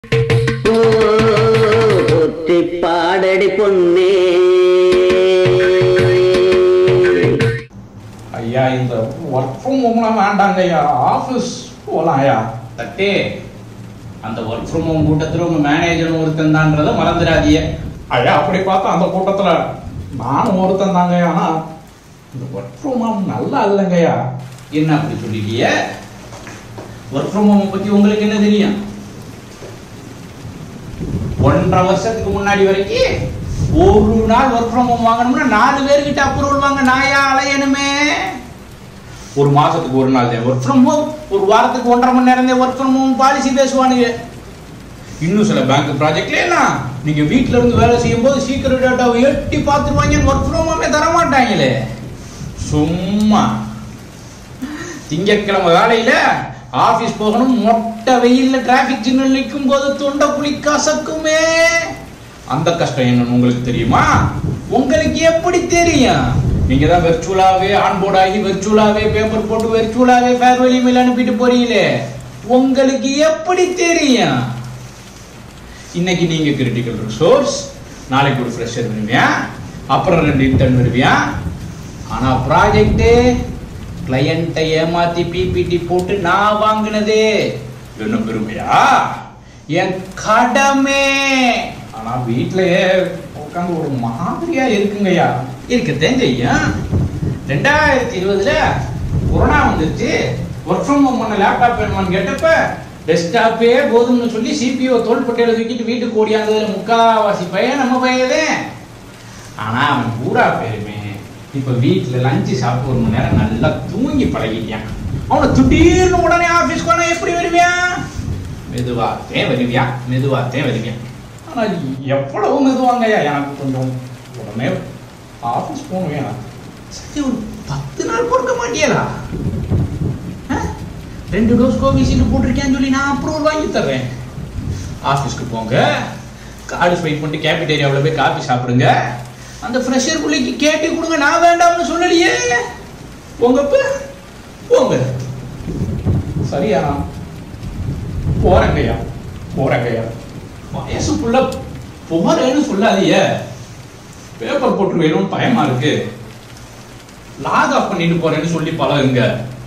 ஒத்தி பாடடி பொன்னே ஐயா இந்த ஒர்க் ஃப்ரம் ஹோம்லாம் வேண்டாங்க ஐயா ஆஃபீஸ் போகலாம் ஐயா தட்டே அந்த ஒர்க் ஃப்ரம் ஹோம் கூட்டத்தில் உங்க மேனேஜர் ஒருத்தன் தான்றதை மறந்துடாதீங்க ஐயா அப்படி பார்த்தா அந்த கூட்டத்தில் நானும் ஒருத்தன் தாங்க ஆனா இந்த ஒர்க் ஃப்ரம் ஹோம் நல்லா இல்லைங்கய்யா என்ன அப்படி சொல்லிட்டீங்க ஒர்க் ஃப்ரம் ஹோம் பத்தி உங்களுக்கு என்ன தெரியும் ஒன்றரை வருஷத்துக்கு முன்னாடி வரைக்கும் ஒரு நாள் ஒர்க் ஃப்ரம் ஹோம் வாங்கணும்னா நாலு பேர்கிட்ட அப்ரூவல் வாங்க நாயா அலையணுமே ஒரு மாசத்துக்கு ஒரு நாள் தான் ஒர்க் ஃப்ரம் ஹோம் ஒரு வாரத்துக்கு ஒன்றரை மணி நேரம் தான் ஒர்க் ஃப்ரம் ஹோம் பாலிசி பேசுவானுங்க இன்னும் சில பேங்க் ப்ராஜெக்ட்ல என்ன நீங்க வீட்ல இருந்து வேலை செய்யும் போது சீக்கிரம் டேட்டாவை எட்டி பார்த்துருவாங்க ஒர்க் ஃப்ரம் ஹோமே தர மாட்டாங்களே சும்மா திங்கட்கிழமை வேலையில ஆபீஸ் போகணும் மொட்டை வெயில்ல டிராபிக் சிக்னல் நிற்கும் போது தொண்டை புளி கசக்குமே அந்த கஷ்டம் என்னன்னு உங்களுக்கு தெரியுமா உங்களுக்கு எப்படி தெரியும் நீங்க தான் வெர்ச்சுவலாவே ஆன்போர்ட் ஆகி வெர்ச்சுவலாவே பேப்பர் போட்டு வெர்ச்சுவலாவே ஃபேர்வெல் இமெயில் அனுப்பிட்டு போறீங்களே உங்களுக்கு எப்படி தெரியும் இன்னைக்கு நீங்க கிரிட்டிக்கல் ரிசோர்ஸ் நாளைக்கு ஒரு ஃப்ரெஷர் வருவியா அப்புறம் ரெண்டு இன்டர்ன் வருவியா ஆனா ப்ராஜெக்ட் கிளையண்ட்டை ஏமாத்தி பிபிடி போட்டு நான் வாங்கினதே என்ன பெருமையா என் கடமை ஆனா வீட்லயே உட்காந்து ஒரு மாதிரியா இருக்குங்கய்யா இருக்கத்தான் செய்யும் ரெண்டாயிரத்தி இருபதுல கொரோனா வந்துருச்சு ஒர்க் ஃப்ரம் ஹோம் பண்ண லேப்டாப் வேணுமான்னு கேட்டப்ப டெஸ்க்டாப்பே போதும்னு சொல்லி சிபிஓ தோள்பட்டையில தூக்கிட்டு வீட்டுக்கு ஓடியாந்ததுல முக்காவாசி பையன் நம்ம பையனே ஆனா அவன் பூரா பேருமே இப்ப வீட்டுல லஞ்சு சாப்பிட்டு ஒரு மணி நேரம் நல்லா தூங்கி பழகிட்டான் அவனை திடீர்னு உடனே ஆபீஸ் போனா எப்படி வருவியான் மெதுவாத்தே வருவியா மெதுவாத்தே வருவியான் ஆனா எவ்வளவு மெதுவாங்கய்யா எனக்கு கொஞ்சம் உடனே ஆபீஸ் போகணும் சரி ஒரு பத்து நாள் பொறுக்க மாட்டியலா ரெண்டு டோஸ் கோவிஷீல்டு போட்டிருக்கேன்னு சொல்லி நான் அப்ரூவல் வாங்கி தர்றேன் ஆஃபீஸ்க்கு போங்க கார்டு ஸ்வைப் பண்ணிட்டு கேபிட்டேரியாவில் போய் காஃபி சாப்பிடுங்க அந்த ஃப்ரெஷர் பிள்ளைக்கு கேட்டி கொடுங்க நான் வேண்டாம்னு சொல்லலையே போங்கப்ப போங்க சரியா போறேங்கய்யா போறேங்கய்யா வயசுக்குள்ள போறேன்னு சொல்லாதீங்க பேப்பர் போட்டு வேணும்னு பயமா இருக்கு லாக் ஆஃப் பண்ணிட்டு போறேன்னு சொல்லி பழகுங்க